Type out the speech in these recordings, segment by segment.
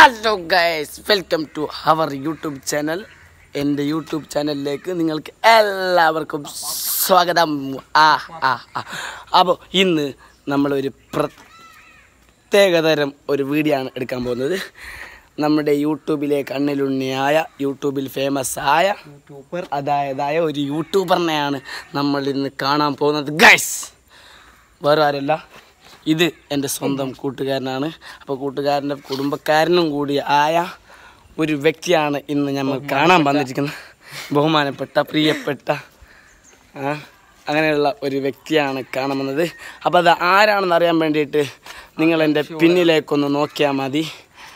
Hello guys welcome to our YouTube channel എൻ്റെ YouTube ചാനലിലേക്ക് നിങ്ങൾക്ക് എല്ലാവർക്കും സ്വാഗതം ആ ആ ആ അപ്പോൾ ഇന്ന് നമ്മളൊരു പ്രത്യേകതരം ഒരു വീഡിയോ ആണ് എടുക്കാൻ പോകുന്നത് നമ്മുടെ യൂട്യൂബിലെ കണ്ണിലുണ്ണിയായ യൂട്യൂബിൽ ഫേമസ് ആയ യൂട്യൂബർ അതായതായ ഒരു യൂട്യൂബറിനെയാണ് നമ്മൾ ഇന്ന് കാണാൻ പോകുന്നത് ഗൈസ് വേറെ ആരല്ല ഇത് എൻ്റെ സ്വന്തം കൂട്ടുകാരനാണ് അപ്പോൾ കൂട്ടുകാരൻ്റെ കുടുംബക്കാരനും കൂടി ആയ ഒരു വ്യക്തിയാണ് ഇന്ന് നമ്മൾ കാണാൻ വന്നിരിക്കുന്നത് ബഹുമാനപ്പെട്ട പ്രിയപ്പെട്ട ആ, അങ്ങനെയുള്ള ഒരു വ്യക്തിയാണ് കാണാൻ വന്നത് അപ്പോൾ അത് ആരാണെന്ന് അറിയാൻ വേണ്ടിയിട്ട് നിങ്ങൾ എൻ്റെ പിന്നിലേക്കൊന്ന് നോക്കിയാൽ മതി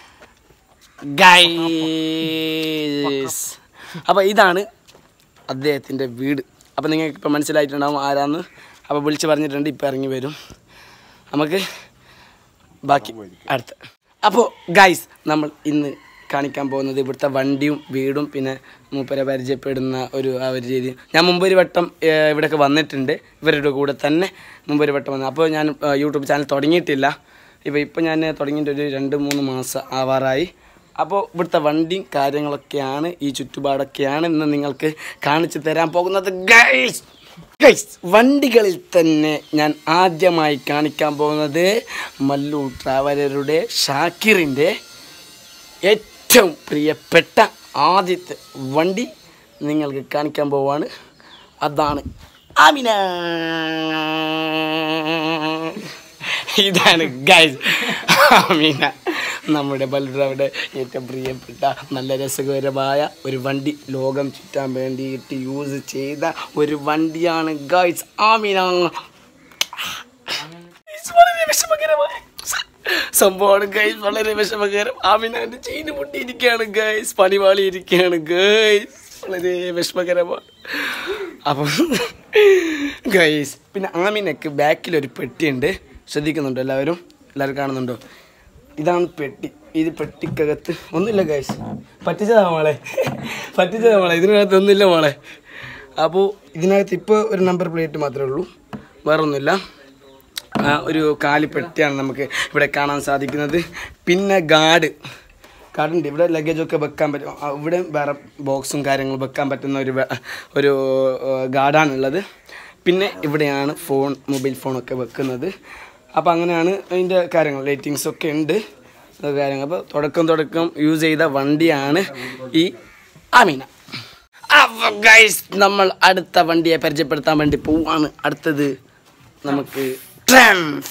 ഗൈസ് അപ്പോൾ ഇതാണ് അദ്ദേഹത്തിൻ്റെ വീട് അപ്പോൾ നിങ്ങൾക്ക് ഇപ്പോൾ മനസ്സിലായിട്ടുണ്ടാവും ആരാന്ന് അപ്പോൾ വിളിച്ച് പറഞ്ഞിട്ടുണ്ട് ഇപ്പോൾ ഇറങ്ങി വരും നമുക്ക് ബാക്കി അടുത്ത അപ്പോൾ ഗൈസ് നമ്മൾ ഇന്ന് കാണിക്കാൻ പോകുന്നത് ഇവിടുത്തെ വണ്ടിയും വീടും പിന്നെ മൂപ്പരെ പരിചയപ്പെടുന്ന ഒരു ആ ഒരു രീതി ഞാൻ മുമ്പ് ഒരു വട്ടം ഏഹ്, ഇവിടെയൊക്കെ വന്നിട്ടുണ്ട് ഇവരുടെ കൂടെ തന്നെ മുമ്പ് ഒരു വട്ടം വന്നു അപ്പോൾ ഞാൻ ഏഹ്, യൂട്യൂബ് ചാനൽ തുടങ്ങിയിട്ടില്ല ഇപ്പോൾ ഇപ്പോൾ ഞാൻ തുടങ്ങിയിട്ട് ഒരു രണ്ട് മൂന്ന് മാസം ആവാറായി അപ്പോൾ ഇവിടുത്തെ വണ്ടിയും കാര്യങ്ങളൊക്കെയാണ് ഈ ചുറ്റുപാടൊക്കെയാണ് ഇന്ന് നിങ്ങൾക്ക് കാണിച്ചു തരാൻ പോകുന്നത് ഗൈസ് ഗൈസ് വണ്ടികളിൽ തന്നെ ഞാൻ ആദ്യമായി കാണിക്കാൻ പോകുന്നത് മല്ലു ട്രാവലറുടെ ഷാക്കിറിൻ്റെ ഏറ്റവും പ്രിയപ്പെട്ട ആദ്യത്തെ വണ്ടി നിങ്ങൾക്ക് കാണിക്കാൻ പോവാണ് അതാണ് ആമിന ഇതാണ് ഗൈസ് ആമിന നമ്മുടെ ബൽറാവിടെ ഏറ്റവും പ്രിയപ്പെട്ട നല്ല രസകരമായ ഒരു വണ്ടി ലോകം ചുറ്റാൻ വേണ്ടിയിട്ട് യൂസ് ചെയ്ത ഒരു വണ്ടിയാണ് ഗൈസ് ആമിന Guys, വളരെ വിഷമകരമായ സംഭവമാണ് ഗൈസ് വളരെ വിഷമകരം ആമിനാന്റെ ചെയിന് പൊട്ടിയിരിക്കുകയാണ് ഗൈസ് പണിവാളി ഇരിക്കുകയാണ് ഗൈസ് വളരെ വിഷമകരമാണ് അപ്പം ഗൈസ് പിന്നെ ആമിനക്ക് ബാക്കിൽ ഒരു പെട്ടിയുണ്ട് ശ്രദ്ധിക്കുന്നുണ്ടോ എല്ലാവരും എല്ലാവരും കാണുന്നുണ്ടോ ഇതാണ് പെട്ടി ഇത് പെട്ടിക്കകത്ത് ഒന്നുമില്ല ഗൈസ് പറ്റിച്ചതാ മോളെ പറ്റിച്ചതാ മോളെ ഇതിനകത്ത് ഒന്നുമില്ല മോളെ അപ്പോൾ ഇതിനകത്ത് ഇപ്പോൾ ഒരു നമ്പർ പ്ലേറ്റ് മാത്രമേ ഉള്ളൂ വേറൊന്നുമില്ല ആ, ഒരു കാലിപ്പെട്ടിയാണ് നമുക്ക് ഇവിടെ കാണാൻ സാധിക്കുന്നത് പിന്നെ ഗാർഡ് ഗാർഡുണ്ട് ഇവിടെ ലഗേജൊക്കെ വെക്കാൻ പറ്റും ആ, ഇവിടെ വേറെ ബോക്സും കാര്യങ്ങളും വെക്കാൻ പറ്റുന്ന ഒരു വെ- ഒരു ഗാർഡാണുള്ളത് പിന്നെ ഇവിടെയാണ് ഫോൺ മൊബൈൽ ഫോണൊക്കെ വെക്കുന്നത് അപ്പോൾ അങ്ങനെയാണ് അതിൻ്റെ കാര്യങ്ങൾ ലൈറ്റിങ്സ് ഒക്കെ ഉണ്ട് അത് കാര്യങ്ങൾ അപ്പോൾ തുടക്കം തുടക്കം യൂസ് ചെയ്ത വണ്ടിയാണ് ഈ അമീന അപ്പോൾ ഗൈസ് നമ്മൾ അടുത്ത വണ്ടിയെ പരിചയപ്പെടുത്താൻ വേണ്ടി പോവാണ് അടുത്തത് നമുക്ക് ട്രംപ്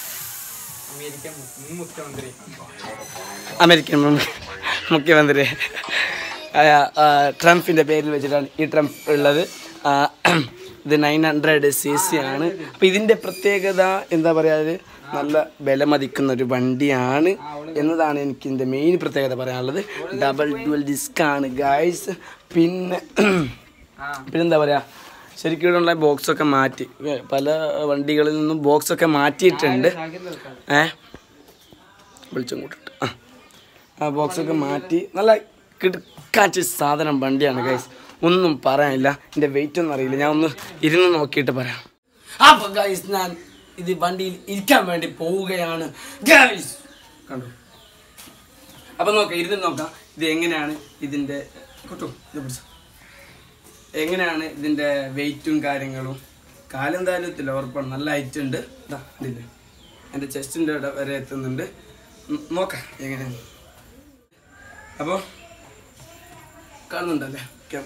അമേരിക്കൻ മുഖ്യ- മുഖ്യമന്ത്രി ആയ, ആ, ട്രംപിൻ്റെ പേരിൽ വെച്ചിട്ടാണ് ഈ ട്രംപ് ഉള്ളത് ആ, ഇത് നയൻ ഹൺഡ്രഡ് സി സി ആണ് അപ്പോൾ ഇതിൻ്റെ പ്രത്യേകത എന്താ പറയുക നല്ല വില മതിക്കുന്ന ഒരു വണ്ടിയാണ് എന്നതാണ് എനിക്ക് ഇതിൻ്റെ മെയിൻ പ്രത്യേകത പറയാനുള്ളത് ഡബിൾ ഡുവൽ ഡിസ്ക് ആണ് ഗായ്സ് പിന്നെ പിന്നെന്താ പറയുക ശരിക്കും ഇവിടെ ഉള്ള ബോക്സൊക്കെ മാറ്റി ഏ, പല വണ്ടികളിൽ നിന്നും ബോക്സൊക്കെ മാറ്റിയിട്ടുണ്ട് ഏ വിളിച്ചും കൂട്ടിട്ട് ആ ആ ബോക്സൊക്കെ മാറ്റി നല്ല കിടക്കാച്ച സാധനം വണ്ടിയാണ് ഗൈസ് ഒന്നും പറയാനില്ല എൻ്റെ വെയിറ്റ് ഒന്നും അറിയില്ല ഞാൻ ഒന്ന് ഇരുന്ന് നോക്കിയിട്ട് പറയാം അപ്പോൾ ഗൈസ് ഞാൻ ഇത് വണ്ടിയിൽ ഇരിക്കാൻ വേണ്ടി പോവുകയാണ് ഗൈസ് കണ്ടു അപ്പം നോക്കാം ഇരുന്ന് നോക്കാം ഇത് എങ്ങനെയാണ് ഇതിൻ്റെ കിട്ടും ഇത് പിടിച്ചോ എങ്ങനെയാണ് ഇതിൻ്റെ വെയിറ്റും കാര്യങ്ങളും കാലെന്തായാലും എത്തില്ല ഉറപ്പാണ് നല്ല ഹൈറ്റ് ഉണ്ട് ഇതാ ഇതില്ലേ എൻ്റെ ചെസ്റ്റിൻ്റെ ഇവിടെ വരെ എത്തുന്നുണ്ട് ഉം, നോക്കാം എങ്ങനെയാണ് അപ്പോൾ കാണുന്നുണ്ടല്ലേ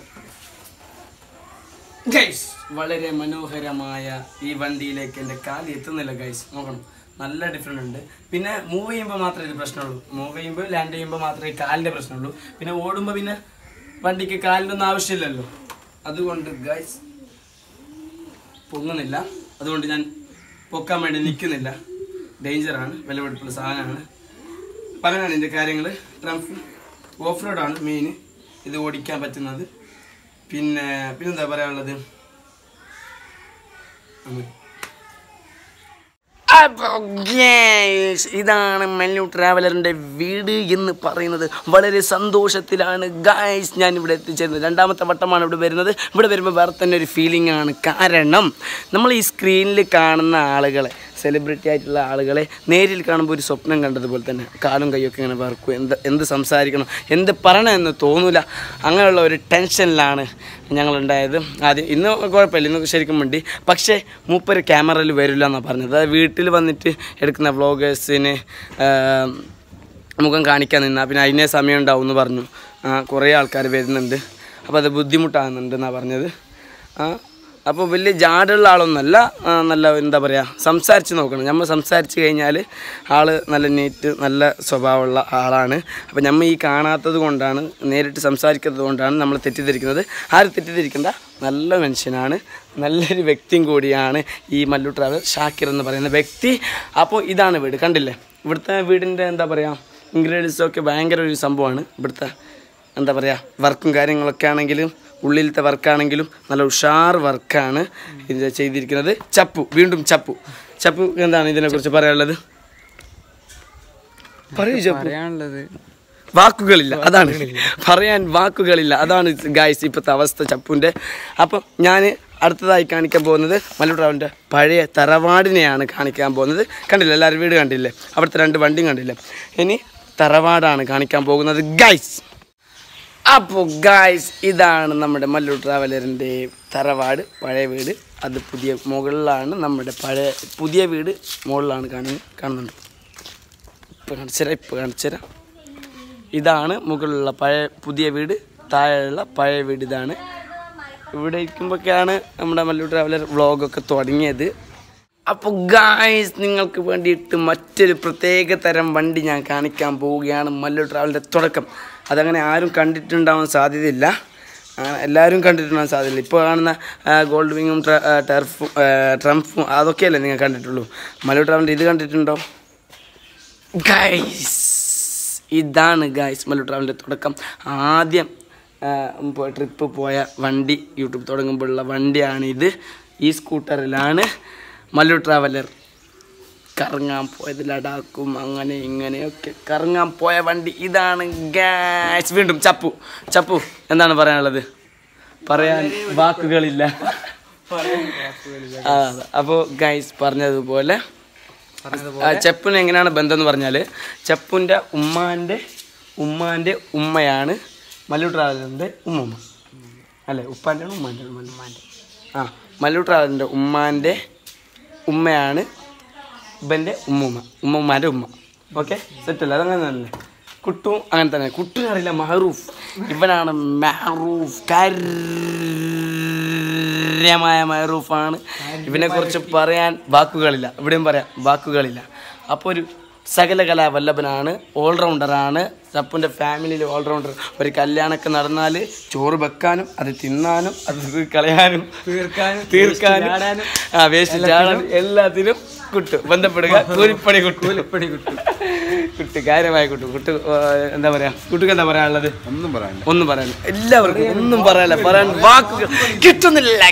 ഗൈസ് വളരെ മനോഹരമായ ഈ വണ്ടിയിലേക്ക് എൻ്റെ കാല് എത്തുന്നില്ല ഗൈസ് നോക്കണം നല്ല ഡിഫറെൻ്റ് ഉണ്ട് പിന്നെ മൂവ് ചെയ്യുമ്പോൾ മാത്രമേ ഇത് പ്രശ്നമുള്ളൂ മൂവ് ചെയ്യുമ്പോൾ ലാൻഡ് ചെയ്യുമ്പോൾ മാത്രമേ കാലിൻ്റെ പ്രശ്നമുള്ളൂ പിന്നെ ഓടുമ്പോൾ പിന്നെ വണ്ടിക്ക് കാലിൻ്റെ ഒന്നും ആവശ്യമില്ലല്ലോ അതുകൊണ്ട് ഗൈസ് പൊങ്ങുന്നില്ല അതുകൊണ്ട് ഞാൻ പൊക്കാൻ വേണ്ടി നിൽക്കുന്നില്ല ഡേഞ്ചറാണ് വിലപിടിപ്പുള്ള സാധനമാണ് അപ്പം അങ്ങനെയാണ് ഇതിൻ്റെ കാര്യങ്ങൾ ട്രംപ് ഓഫ് റോഡാണ് മെയിൻ ഇത് ഓടിക്കാൻ പറ്റുന്നത് പിന്നെ പിന്നെന്താ പറയാനുള്ളത് ഉം. അപ്പോൾ guys, ഇതാണ് മെല്ലു ട്രാവലറിൻ്റെ വീട് എന്ന് പറയുന്നത് വളരെ സന്തോഷത്തിലാണ് ഗായ്സ് ഞാൻ ഇവിടെ എത്തിച്ചേരുന്നത് രണ്ടാമത്തെ വട്ടമാണ് ഇവിടെ വരുന്നത് ഇവിടെ വരുമ്പോൾ വേറെ തന്നെ ഒരു ഫീലിംഗ് ആണ് കാരണം നമ്മൾ ഈ സ്ക്രീനിൽ കാണുന്ന ആളുകളെ സെലിബ്രിറ്റി ആയിട്ടുള്ള ആളുകളെ നേരിൽ കാണുമ്പോൾ ഒരു സ്വപ്നം കണ്ടതുപോലെ തന്നെ കാലും കൈയൊക്കെ ഇങ്ങനെ വറക്കും എന്ത് എന്ത് സംസാരിക്കണം എന്ത് പറയണമെന്ന് തോന്നില്ല അങ്ങനെയുള്ള ഒരു ടെൻഷനിലാണ് ഞങ്ങളുണ്ടായത് ആദ്യം ഇന്ന് കുഴപ്പമില്ല ഇന്ന് ശരിക്കും വേണ്ടി പക്ഷേ മൂപ്പര് ക്യാമറയിൽ വരില്ല എന്നാണ് പറഞ്ഞത് അതായത് വീട്ടിൽ വന്നിട്ട് എടുക്കുന്ന വ്ളോഗേഴ്സിന് മുഖം കാണിക്കാൻ നിന്നാൽ പിന്നെ അതിനെ സമയം ഉണ്ടാവും എന്ന് പറഞ്ഞു ആ, കുറേ ആൾക്കാർ വരുന്നുണ്ട് അപ്പോൾ അത് ബുദ്ധിമുട്ടാകുന്നുണ്ട് എന്നാണ് പറഞ്ഞത് ആ, അപ്പോൾ വലിയ ജാടുള്ള ആളൊന്നുമല്ല ആ, നല്ല എന്താ പറയുക സംസാരിച്ച് നോക്കണം നമ്മൾ സംസാരിച്ച് കഴിഞ്ഞാൽ ആൾ നല്ല നീറ്റ് നല്ല സ്വഭാവമുള്ള ആളാണ് അപ്പോൾ നമ്മൾ ഈ കാണാത്തത് കൊണ്ടാണ് നേരിട്ട് സംസാരിക്കാത്തത് കൊണ്ടാണ് നമ്മൾ തെറ്റിദ്ധരിക്കുന്നത് ആരും തെറ്റിദ്ധരിക്കേണ്ട നല്ല മനുഷ്യനാണ് നല്ലൊരു വ്യക്തിയും കൂടിയാണ് ഈ മല്ലു ട്രാവൽ ഷാക്കിർ എന്ന് പറയുന്ന വ്യക്തി അപ്പോൾ ഇതാണ് വീട് കണ്ടില്ലേ ഇവിടുത്തെ വീടിൻ്റെ എന്താ പറയുക ഇൻഗ്രീഡിയൻസും ഒക്കെ ഭയങ്കര ഒരു സംഭവമാണ് ഇവിടുത്തെ എന്താ പറയുക വർക്കും കാര്യങ്ങളൊക്കെ ആണെങ്കിലും ഉള്ളിലത്തെ വർക്കാണെങ്കിലും നല്ല ഉഷാർ വർക്കാണ് ഇത് ചെയ്തിരിക്കുന്നത് ചപ്പു വീണ്ടും ചപ്പു ചപ്പു എന്താണ് ഇതിനെക്കുറിച്ച് പറയാനുള്ളത് പറയൂ ചപ്പു പറയാനുള്ളത് വാക്കുകളില്ല അതാണ് പറയാൻ വാക്കുകളില്ല അതാണ് ഗായ്സ് ഇപ്പോഴത്തെ അവസ്ഥ ചപ്പുൻ്റെ അപ്പം ഞാൻ അടുത്തതായി കാണിക്കാൻ പോകുന്നത് മല്ലൂട്രാവിൻ്റെ പഴയ തറവാടിനെയാണ് കാണിക്കാൻ പോകുന്നത് കണ്ടില്ലേ എല്ലാവരും വീട് കണ്ടില്ലേ അവിടുത്തെ രണ്ട് വണ്ടിയും കണ്ടില്ലേ ഇനി തറവാടാണ് കാണിക്കാൻ പോകുന്നത് ഗൈസ് അപ്പോൾ ഗായ്സ് ഇതാണ് നമ്മുടെ മല്ലൂർ ട്രാവലറിൻ്റെ തറവാട് പഴയ വീട് അത് പുതിയ മുകളിലാണ് നമ്മുടെ പഴയ പുതിയ വീട് മുകളിലാണ് കാണുന്നത് കാണുന്നുണ്ട് ഇപ്പോൾ കാണിച്ചുതരാം ഇപ്പോൾ കാണിച്ചുതരാം ഇതാണ് മുകളിലുള്ള പഴയ പുതിയ വീട് താഴെയുള്ള പഴയ വീട് ഇതാണ് ഇവിടെ ഇരിക്കുമ്പോഴൊക്കെയാണ് നമ്മുടെ മല്ലു ട്രാവലർ വ്ളോഗൊക്കെ തുടങ്ങിയത് അപ്പോൾ ഗായ്സ് നിങ്ങൾക്ക് വേണ്ടിയിട്ട് മറ്റൊരു പ്രത്യേക തരം വണ്ടി ഞാൻ കാണിക്കാൻ പോവുകയാണ് മല്ലു ട്രാവലിൻ്റെ തുടക്കം അതങ്ങനെ ആരും കണ്ടിട്ടുണ്ടാവാൻ സാധ്യതയില്ല ആ, എല്ലാവരും കണ്ടിട്ടുണ്ടാവാൻ സാധ്യതയില്ല ഇപ്പോൾ കാണുന്ന ആ, ഗോൾഡ് വിങ്ങും ട്ര- ആ, ടർഫും ആ, ട്രംഫും അതൊക്കെയല്ലേ നിങ്ങൾ കണ്ടിട്ടുള്ളൂ മല്ലു ട്രാവലിൻ്റെ ഇത് കണ്ടിട്ടുണ്ടോ ഗൈസ് ഇതാണ് ഗൈസ് മല്ലു ട്രാവലിൻ്റെ തുടക്കം ആദ്യം ട്രിപ്പ് പോയ വണ്ടി യൂട്യൂബ് തുടങ്ങുമ്പോഴുള്ള വണ്ടിയാണിത് ഈ സ്കൂട്ടറിലാണ് മല്ലു ട്രാവലർ കറങ്ങാൻ പോയത് ലഡാക്കും അങ്ങനെ ഇങ്ങനെയൊക്കെ കറങ്ങാൻ പോയ വണ്ടി ഇതാണ് ഗാസ് വീണ്ടും ചപ്പു ചപ്പു എന്താണ് പറയാനുള്ളത് പറയാൻ വാക്കുകളില്ല ആ അപ്പോൾ ഗൈസ് പറഞ്ഞതുപോലെ ആ, ചെപ്പിന് എങ്ങനെയാണ് ബന്ധം എന്ന് പറഞ്ഞാൽ ചെപ്പിൻ്റെ ഉമ്മാൻ്റെ ഉമ്മാൻ്റെ ഉമ്മയാണ് മല്ലു ട്രാവലറിൻ്റെ ഉമ്മമ്മ അല്ലേ ഉപ്പാൻ്റെ ആണ് ഉമ്മാൻ്റെ ഉമ്മാൻ്റെ ആ മല്ലു ട്രാവലറിൻ്റെ ഉമ്മാൻ്റെ ഉമ്മയാണ് ഇവൻ്റെ ഉമ്മുമ്മ ഉമ്മമാരുടെ ഉമ്മ ഓക്കെ സെറ്റല്ലേ അതങ്ങനെ തന്നെ കുട്ടും അങ്ങനെ തന്നെ കുട്ടും അറിയില്ല മഹറൂഫ് ഇവനാണ് മെഹറൂഫ് കാര്യമായ മഹറൂഫാണ് ഇവനെ കുറിച്ച് പറയാൻ വാക്കുകളില്ല ഇവിടെയും പറയാം വാക്കുകളില്ല അപ്പോൾ ഒരു സകല കലാവല്ലഭനാണ് ഓൾറൗണ്ടറാണ് ചപ്പുൻ്റെ ഫാമിലിയിൽ ഓൾറൗണ്ടർ ഒരു കല്യാണമൊക്കെ നടന്നാൽ ചോറ് വെക്കാനും അത് തിന്നാനും അത് കളയാനും തീർക്കാനും തീർക്കാനും ആ വേസ്റ്റ് ചാടാനും എല്ലാത്തിനും കുട്ടു ബന്ധപ്പെടുക കൂലിപ്പണി കുട്ടു കൂലിപ്പണി കുട്ടു കുട്ടു കാര്യമായ കുട്ടു കുട്ടു ആ, എന്താ പറയാ കുട്ടുക്ക് എന്താ പറയാനുള്ളത് ഒന്നും പറയാനില്ല ഒന്നും പറയാനില്ല എല്ലാവർക്കും ഒന്നും പറയാനില്ല പറയാൻ വാക്കുകൾ കിട്ടുന്നില്ല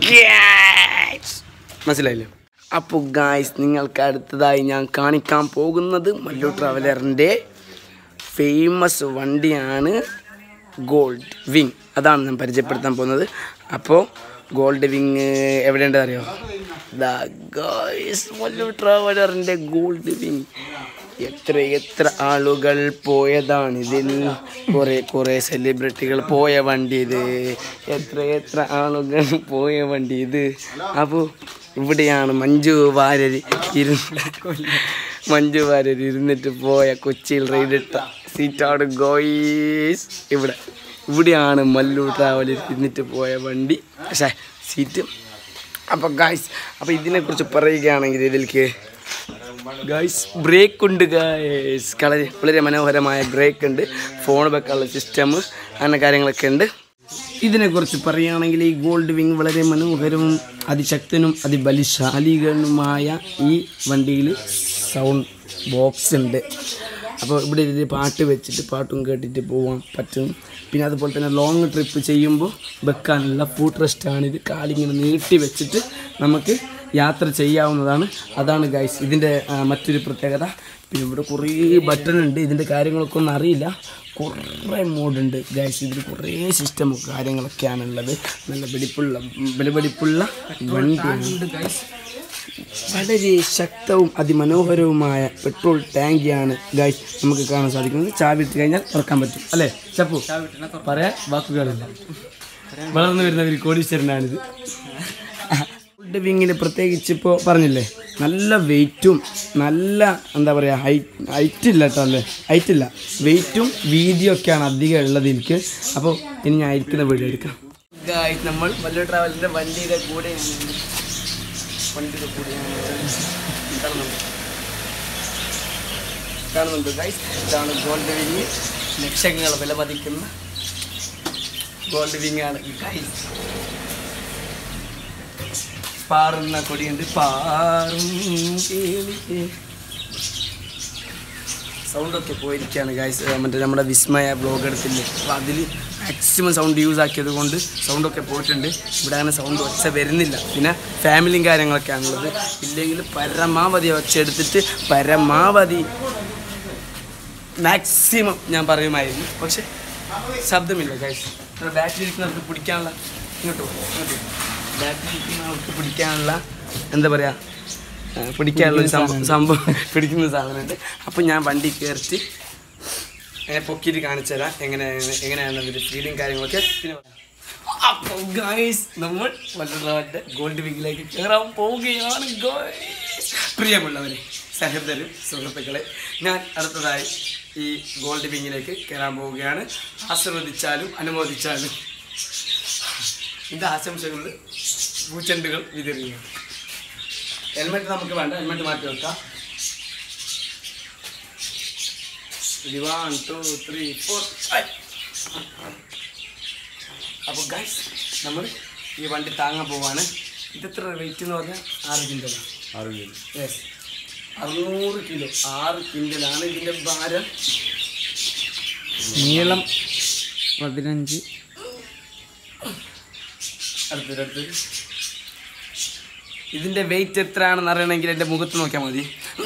guys. മനസ്സിലായില്ലേ അപ്പോൾ ഗായ്സ് നിങ്ങൾക്ക് അടുത്തതായി ഞാൻ കാണിക്കാൻ പോകുന്നത് മല്ലു ട്രാവലറിൻ്റെ ഫേമസ് വണ്ടിയാണ് ഗോൾഡ് വിങ് അതാണ് ഞാൻ പരിചയപ്പെടുത്താൻ പോകുന്നത് അപ്പോൾ ഗോൾഡ് വിങ് എവിടെയുണ്ടെന്ന് അറിയോ ദാ ഗായ്സ് മല്ലു ട്രാവലറിൻ്റെ ഗോൾഡ് വിങ് എത്ര എത്ര ആളുകൾ പോയതാണിതിൽ കുറേ കുറേ സെലിബ്രിറ്റികൾ പോയ വണ്ടി ഇത് എത്ര എത്ര ആളുകൾ പോയ വണ്ടി ഇത് അപ്പോൾ ഇവിടെയാണ് മഞ്ജു വാര്യർ ഇരുന്ന് മഞ്ജു വാര്യർ ഇരുന്നിട്ട് പോയ കൊച്ചിയിൽ റൈഡിട്ട സീറ്റാട് ഗോയ്സ് ഇവിടെ ഇവിടെയാണ് മല്ലു ട്രാവലിൽ ഇരുന്നിട്ട് പോയ വണ്ടി പക്ഷേ സീറ്റ് അപ്പോൾ ഗായ്സ് അപ്പോൾ ഇതിനെക്കുറിച്ച് പറയുകയാണെങ്കിൽ ഇതിലേക്ക് ഗായ്സ് ബ്രേക്ക് ഉണ്ട് ഗായ്സ് വളരെ വളരെ മനോഹരമായ ബ്രേക്ക് ഉണ്ട് ഫോൺ വെക്കാനുള്ള സിസ്റ്റം അങ്ങനെ കാര്യങ്ങളൊക്കെ ഉണ്ട് ഇതിനെക്കുറിച്ച് പറയുകയാണെങ്കിൽ ഈ ഗോൾഡ് വിങ് വളരെ മനോഹരവും അതിശക്തനും അതിബലിശാലികളുമായ ഈ വണ്ടിയിൽ സൗണ്ട് ബോക്സ് ഉണ്ട് അപ്പോൾ ഇവിടെ ഇരുന്ന് പാട്ട് വെച്ചിട്ട് പാട്ടും കേട്ടിട്ട് പോകാൻ പറ്റും പിന്നെ അതുപോലെ തന്നെ ലോങ് ട്രിപ്പ് ചെയ്യുമ്പോൾ വെക്കാനുള്ള ഫുഡ് റെസ്റ്റാണ് ഇത് കാലിങ്ങനെ നീട്ടി വെച്ചിട്ട് നമുക്ക് യാത്ര ചെയ്യാവുന്നതാണ് അതാണ് ഗൈസ് ഇതിൻ്റെ ആ, മറ്റൊരു പ്രത്യേകത പിന്നെ ഇവിടെ കുറേ ബട്ടൺ ഉണ്ട് ഇതിൻ്റെ കാര്യങ്ങളൊക്കെ ഒന്നും അറിയില്ല കുറേ മോഡുണ്ട് ഗൈസ് ഇതിൽ കുറേ സിസ്റ്റം കാര്യങ്ങളൊക്കെയാണ് ഉള്ളത് നല്ല വെടിപ്പുള്ള വിലപിടിപ്പുള്ള വണ്ടിയാണ് വളരെ ശക്തവും അതിമനോഹരവുമായ പെട്രോൾ ടാങ്കിയാണ് ഗൈസ് നമുക്ക് കാണാൻ സാധിക്കുന്നത് ചാവി ഇട്ട് കഴിഞ്ഞാൽ തുറക്കാൻ പറ്റും അല്ലേ ചപ്പു പറയാൻ വാക്കുകളില്ല വളർന്നു വരുന്ന ഒരു കോടീശ്വരനാണിത് ഗോൾഡ് വിങ്ങിൽ പ്രത്യേകിച്ച് ഇപ്പോൾ പറഞ്ഞില്ലേ നല്ല വെയിറ്റും നല്ല എന്താ പറയുക ഹൈറ്റ് ഹൈറ്റ് ഇല്ല കേട്ടോ അല്ലേ ഹൈറ്റ് ഇല്ല വെയിറ്റും വീതിയും ഒക്കെയാണ് അധികം ഉള്ളത് എനിക്ക് അപ്പോൾ ഇനി ഞാൻ ഇരിക്കുന്ന വീഡിയോ എടുക്കാം ഗായ്സ് നമ്മൾ വല്ല ട്രാവലിൻ്റെ വണ്ടിയുടെ കൂടെയാണ് വണ്ടിയുടെ കൂടെയാണ് കാണുന്നുണ്ട് കാണുന്നുണ്ട് ഗൈസ് ഇതാണ് ഗോൾഡ് വിങ് ലക്ഷങ്ങൾ വില മതിക്കുന്ന ഗോൾഡ് വിങ് ആണ് ഗൈസ് പാറുന്ന കൊടിയുണ്ട് പാറും കേളിക്കേ സൗണ്ടൊക്കെ പോയിരിക്കുകയാണ് ഗായ്സ് മറ്റേ നമ്മുടെ വിസ്മയ ബ്ലോഗ് എടുത്തില്ലേ അപ്പോൾ അതിൽ മാക്സിമം സൗണ്ട് യൂസ് ആക്കിയത് കൊണ്ട് സൗണ്ടൊക്കെ പോയിട്ടുണ്ട് ഇവിടെ അങ്ങനെ സൗണ്ട് ഒച്ച വരുന്നില്ല പിന്നെ ഫാമിലിയും കാര്യങ്ങളൊക്കെയാണുള്ളത് ഇല്ലെങ്കിൽ പരമാവധി ഒച്ച എടുത്തിട്ട് പരമാവധി മാക്സിമം ഞാൻ പറയുമായിരുന്നു പക്ഷെ ശബ്ദമില്ല ഗൈസ് ബാറ്റിൽ ഇരിക്കുന്നവർക്ക് പിടിക്കാനുള്ള ഇങ്ങോട്ട് പോ, ഇങ്ങോട്ട് ബാറ്റിൽ ഇരിക്കുന്നവർക്ക് പിടിക്കാനുള്ള എന്താ പറയുക ആ, പിടിക്കാനുള്ള ഒരു സംഭവം സംഭവം പിടിക്കുന്ന സാധനമുണ്ട് അപ്പം ഞാൻ വണ്ടി കയറിച്ച് എങ്ങനെ പൊക്കിയിട്ട് കാണിച്ചു തരാം എങ്ങനെ എങ്ങനെയാണ് അതിൻ്റെ ഫീലിംഗ് കാര്യങ്ങളൊക്കെ പിന്നെ അപ്പോൾ ഗായ്സ് നമ്മൾ വല്ലവരുടെ ഗോൾഡ് വിങ്ങിലേക്ക് കയറാൻ പോവുകയാണ് ഗായ്സ് പ്രിയമുള്ളവരെ സഹോദരൻ സുഹൃത്തുക്കളെ ഞാൻ അടുത്തതായി ഈ ഗോൾഡ് വിങ്ങിലേക്ക് കയറാൻ പോവുകയാണ് ആശീർവദിച്ചാലും അനുമോദിച്ചാലും ഇത് ആശംസകൾ പൂച്ചെണ്ടുകൾ വിതറുകയാണ് ഹെൽമെറ്റ് നമുക്ക് വേണ്ട ഹെൽമെറ്റ് മാറ്റി വെക്കാം വൺ ടു ത്രീ ഫോർ അപ്പോൾ ഗൈസ് നമ്മൾ ഈ വണ്ടി താങ്ങാൻ പോവാണ് ഇതെത്ര വെയിറ്റ് എന്ന് പറഞ്ഞാൽ ആറ് കിൻഡലാണ് ആറ് കിലോ യെസ് അറുന്നൂറ് കിലോ ആറ് കിൻഡലാണ് ഇതിൻ്റെ ഭാരം നീളം പതിനഞ്ച് അടുത്തൊരു അടുത്തൊരു ഇതിൻ്റെ വെയിറ്റ് എത്രയാണെന്ന് അറിയണമെങ്കിൽ എൻ്റെ മുഖത്ത് നോക്കിയാൽ മതി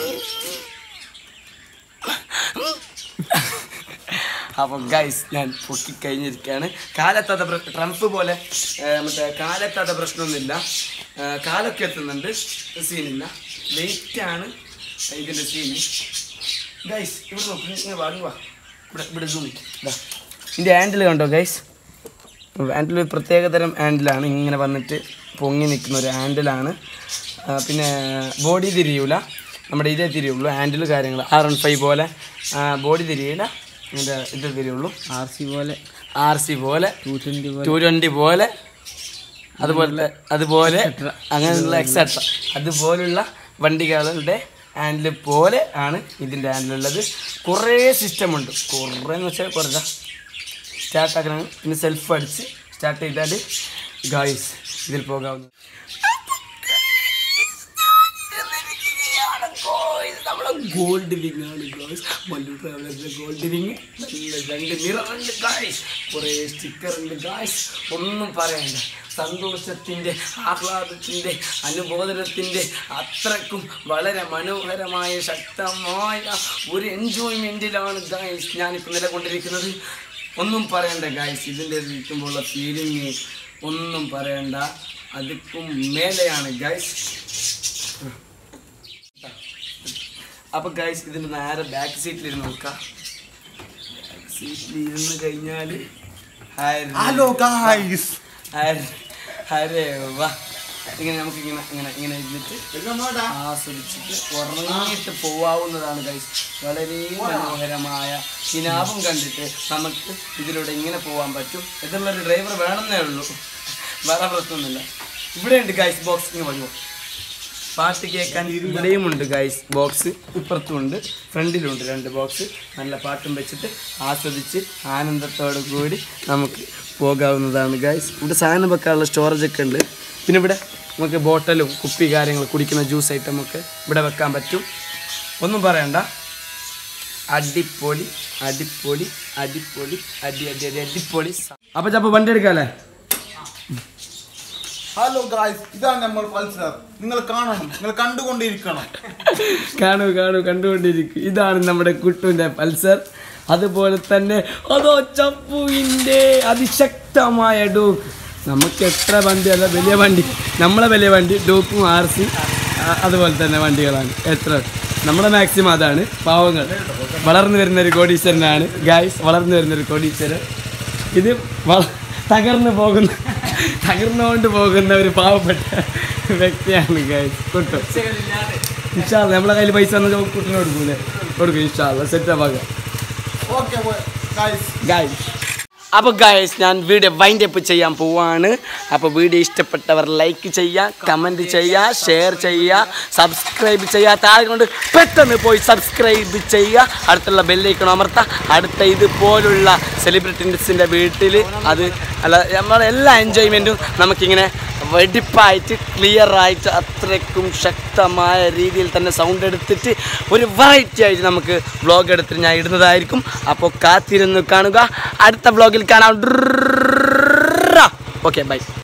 അപ്പം ഗൈസ് ഞാൻ പൊക്കി കഴിഞ്ഞിരിക്കുകയാണ് കാലെത്താത്ത പ്ര- ട്രംപ് പോലെ ഏ, മറ്റേ കാലെത്താത്ത പ്രശ്നമൊന്നുമില്ല ഏ, കാലൊക്കെ എത്തുന്നുണ്ട് സീനില്ല വെയിറ്റാണ് ഇതിൻ്റെ സീന് ഗൈസ് ഇവിടെ നോക്ക് ഇങ്ങനെ വാങ്ങുക ഇവിടെ ഇവിടെ സൂം ഇതാ ഇതിൻ്റെ ഹാൻഡിൽ കണ്ടോ ഗൈസ് ഹാൻഡിൽ ഒരു പ്രത്യേകതരം ഹാൻഡിലാണ് ഇങ്ങനെ വന്നിട്ട് പൊങ്ങി നിൽക്കുന്ന ഒരു ഹാൻഡിലാണ് ആ, പിന്നെ ബോഡി തിരിയൂല നമ്മുടെ ഇതേ തിരിയുള്ളൂ ഹാൻഡിൽ കാര്യങ്ങൾ ആർ വൺ ഫൈവ് പോലെ ബോഡി തിരിയില്ല ഇതിൻ്റെ ഇത് തിരിയുള്ളൂ ആർ സി പോലെ ആർ സി പോലെ ടു ട്വൻറ്റി പോലെ ടു ട്വൻറ്റി പോലെ അതുപോലെ അതുപോലെ അങ്ങനെയുള്ള എക്സെട്ര അതുപോലുള്ള വണ്ടികളുടെ ഹാൻഡിൽ പോലെ ആണ് ഇതിൻ്റെ ഹാൻഡിലുള്ളത് കുറേ സിസ്റ്റമുണ്ട് കുറേ എന്ന് വെച്ചാൽ കുറേ സ്റ്റാർട്ട് ആക്കണം പിന്നെ സെൽഫ് അടിച്ച് സ്റ്റാർട്ട് ചെയ്താൽ ഗായ്സ് ഇതിൽ പോകാവുന്ന ഗോൾഡ് വിങ് ആണ് ഗായ്സ് മല്ലു ട്രാവലറിന്റെ ഗോൾഡ് വിങ് നല്ല രണ്ട് മിററുണ്ട് ഗായ്സ് കുറേ സ്റ്റിക്കർ ഉണ്ട് ഗായ്സ് ഒന്നും പറയണ്ട സന്തോഷത്തിൻ്റെ ആഹ്ലാദത്തിൻ്റെ അനുബോധനത്തിൻ്റെ അത്രക്കും വളരെ മനോഹരമായ ശക്തമായ ഒരു എൻജോയ്മെൻറ്റിലാണ് ഗായ്സ് ഞാനിപ്പോൾ നിലകൊണ്ടിരിക്കുന്നത് ഒന്നും പറയണ്ട ഗായ്സ് ഇതിൻ്റെ ഇരിക്കുമ്പോഴുള്ള ഫീലിംഗ് ഒന്നും പറയണ്ട അതിക്കും മേലെയാണ് ഗായ്സ് അപ്പൊ ഗൈസ് ഇതിന്റെ നേരെ ബാക്ക് സീറ്റിൽ ഇരുന്ന് നോക്കാം സീറ്റിൽ ഇരുന്ന് കഴിഞ്ഞാല് ഹലോ ഗായ്സ് അരെ വാ ഇങ്ങനെ നമുക്ക് ഇങ്ങനെ ഇങ്ങനെ ഇങ്ങനെ ഇരുന്നിട്ട് ആസ്വദിച്ചിട്ട് ഉറങ്ങിയിട്ട് പോവാവുന്നതാണ് ഗൈസ് വളരെ മനോഹരമായ കിനാവും കണ്ടിട്ട് നമുക്ക് ഇതിലൂടെ ഇങ്ങനെ പോകാൻ പറ്റും ഇതിലുള്ളൊരു ഡ്രൈവർ വേണമെന്നേ ഉള്ളൂ വേറെ പ്രശ്നമൊന്നുമില്ല ഇവിടെയുണ്ട് ഗൈസ് ബോക്സ് ഇങ്ങനെ വരുമോ പാട്ട് കേൾക്കാൻ ഇവിടെയും ഉണ്ട് ഗൈസ് ബോക്സ് ഇപ്പുറത്തും ഉണ്ട് ഫ്രണ്ടിലുണ്ട് രണ്ട് ബോക്സ് നല്ല പാട്ടും വെച്ചിട്ട് ആസ്വദിച്ച് ആനന്ദത്തോടു കൂടി നമുക്ക് പോകാവുന്നതാണ് ഗൈസ് ഇവിടെ സാധനം വെക്കാനുള്ള സ്റ്റോറേജ് ഒക്കെ ഉണ്ട് പിന്നെ ഇവിടെ നമുക്ക് ബോട്ടലും കുപ്പി കാര്യങ്ങൾ കുടിക്കുന്ന ജ്യൂസ് ഐറ്റം ഒക്കെ ഇവിടെ വെക്കാൻ പറ്റും ഒന്നും പറയണ്ട അടിപൊളി അടിപൊളി അടിപൊളി അടി അടി അടി അടിപൊളി അപ്പൊ ചപ്പ വണ്ടി എടുക്കാല്ലേ ഹലോ ഗായ്സ് ഇതാണ് നമ്മൾ പൾസർ നിങ്ങൾ കാണണം നിങ്ങൾ കണ്ടുകൊണ്ടിരിക്കണം കാണൂ കാണൂ കണ്ടുകൊണ്ടിരിക്കും ഇതാണ് നമ്മുടെ കുട്ടുവിൻ്റെ പൾസർ അതുപോലെ തന്നെ അതോ ചപ്പുവിൻ്റെ അതിശക്തമായ ഡൂക്ക് നമുക്ക് എത്ര വണ്ടി അല്ല വലിയ വണ്ടി നമ്മളെ വലിയ വണ്ടി ഡൂക്കും ആർ സി അ- അതുപോലെ തന്നെ വണ്ടികളാണ് എത്ര നമ്മുടെ മാക്സിമം അതാണ് പാവങ്ങൾ വളർന്നു വരുന്ന ഒരു കോടീശ്വരനാണ് ഗായ്സ് വളർന്നു വരുന്ന ഒരു കോടീശ്വരൻ ഇത് വള- തകർന്നു പോകുന്ന തകർന്നുകൊണ്ട് പോകുന്ന ഒരു പാവപ്പെട്ട വ്യക്തിയാണ് ഗായ്സ് കുട്ടു ഇൻഷാല്ല നമ്മളെ കയ്യിൽ പൈസ തന്ന കുട്ടിനെ കൊടുക്കൂലേ കൊടുക്കും ഇൻഷാല്ല സെറ്റപ്പ് ആക്കാം ഓക്കെ ഗൈസ് ഗായ്സ് അപ്പോൾ ഗായ്സ് ഞാൻ വീഡിയോ വൈൻഡ് അപ്പ് ചെയ്യാൻ പോവാണ് അപ്പോൾ വീഡിയോ ഇഷ്ടപ്പെട്ടവർ ലൈക്ക് ചെയ്യുക കമൻറ്റ് ചെയ്യുക ഷെയർ ചെയ്യുക സബ്സ്ക്രൈബ് ചെയ്യുക താഴെ കൊണ്ട് പെട്ടെന്ന് പോയി സബ്സ്ക്രൈബ് ചെയ്യുക അടുത്തുള്ള ബെല്ലൈക്കൺ അമർത്താം അടുത്ത ഇതുപോലുള്ള സെലിബ്രിറ്റീസിൻ്റെ വീട്ടിൽ അത് അല്ല നമ്മളെ എല്ലാ എൻജോയ്മെൻറ്റും നമുക്കിങ്ങനെ വെടിപ്പായിട്ട് ക്ലിയർ ആയിട്ട് അത്രയ്ക്കും ശക്തമായ രീതിയിൽ തന്നെ സൗണ്ട് എടുത്തിട്ട് ഒരു വെറൈറ്റി ആയിട്ട് നമുക്ക് വ്ളോഗ് എടുത്തിട്ട് ഞാൻ ഇടുന്നതായിരിക്കും അപ്പോൾ കാത്തിരുന്ന് കാണുക അടുത്ത വ്ളോഗിൽ കാണാം ഓക്കെ ബൈ